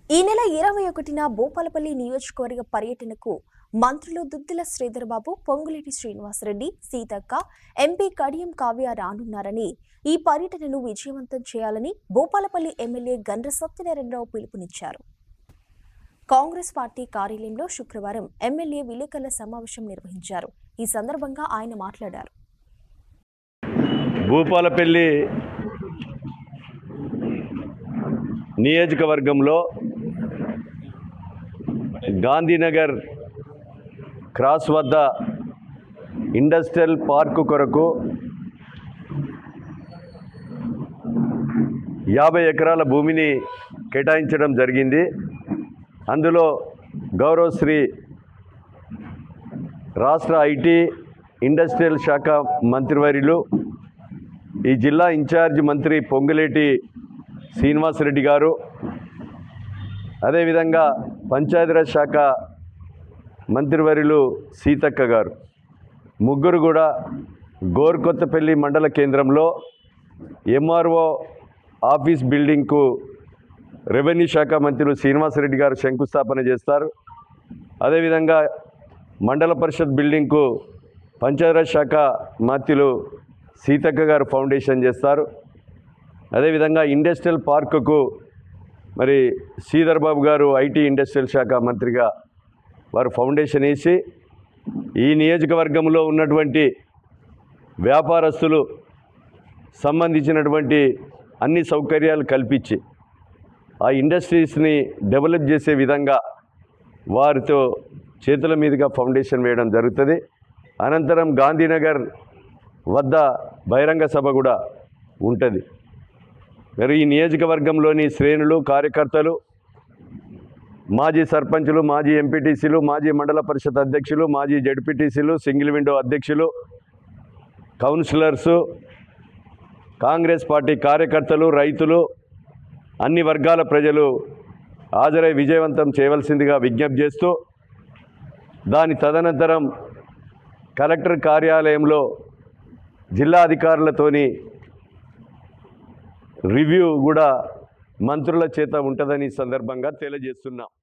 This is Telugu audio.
ఈ నెల ఇరవై ఒకటిన భూపాలపల్లి నియోజకవర్గ పర్యటనకు మంత్రులు దుద్దిల శ్రీధర్బాబు పొంగులేటి శ్రీనివాసరెడ్డి సీతక్క ఎంపీ కడియం కావ్య రానున్నారని ఈ పర్యటనను విజయవంతం చేయాలని భూపాలపల్లి ఎమ్మెల్యే గండ్ర సత్యనారాయణరావు పిలుపునిచ్చారు కాంగ్రెస్ పార్టీ కార్యాలయంలో శుక్రవారం ఎమ్మెల్యే విలేకరుల సమావేశం నిర్వహించారు ఈ సందర్భంగా ఆయన మాట్లాడారు భూపాలపల్లి నియోజకవర్గంలో గాంధీనగర్ క్రాస్ వద్ద ఇండస్ట్రియల్ పార్కు కొరకు యాభై ఎకరాల భూమిని కేటాయించడం జరిగింది అందులో గౌరవశ్రీ రాష్ట్ర ఐటీ ఇండస్ట్రియల్ శాఖ మంత్రివర్యులు ఈ జిల్లా ఇన్ఛార్జ్ మంత్రి పొంగులేటి శ్రీనివాసరెడ్డి గారు అదేవిధంగా పంచాయతీరాజ్ శాఖ మంత్రివర్యులు సీతక్క గారు ముగ్గురు కూడా గోర్కొత్తపల్లి మండల కేంద్రంలో ఎంఆర్ఓ ఆఫీస్ బిల్డింగ్కు రెవెన్యూ శాఖ మంత్రులు శ్రీనివాసరెడ్డి గారు శంకుస్థాపన చేస్తారు అదేవిధంగా మండల పరిషత్ బిల్డింగ్కు పంచాయతీరాజ్ శాఖ మంత్రులు సీతక్క గారు ఫౌండేషన్ చేస్తారు అదేవిధంగా ఇండస్ట్రియల్ పార్కుకు మరి శ్రీధర్ బాబు గారు ఐటీ ఇండస్ట్రియల్ శాఖ మంత్రిగా వారు ఫౌండేషన్ వేసి ఈ నియోజకవర్గంలో ఉన్నటువంటి వ్యాపారస్తులు సంబంధించినటువంటి అన్ని సౌకర్యాలు కల్పించి ఆ ఇండస్ట్రీస్ని డెవలప్ చేసే విధంగా వారితో చేతుల మీదుగా ఫౌండేషన్ వేయడం జరుగుతుంది అనంతరం గాంధీనగర్ వద్ద బహిరంగ సభ కూడా ఉంటుంది మరి ఈ నియోజకవర్గంలోని శ్రేణులు కార్యకర్తలు మాజీ సర్పంచులు మాజీ ఎంపీటీసీలు మాజీ మండల పరిషత్ అధ్యక్షులు మాజీ జడ్పీటీసీలు సింగిల్ విండో అధ్యక్షులు కౌన్సిలర్సు కాంగ్రెస్ పార్టీ కార్యకర్తలు రైతులు అన్ని వర్గాల ప్రజలు హాజరై విజయవంతం చేయవలసిందిగా విజ్ఞప్తి చేస్తూ దాని తదనంతరం కలెక్టర్ కార్యాలయంలో జిల్లా అధికారులతోని రివ్యూ కూడా మంత్రుల చేత ఉంటుందని ఈ సందర్భంగా తెలియజేస్తున్నాం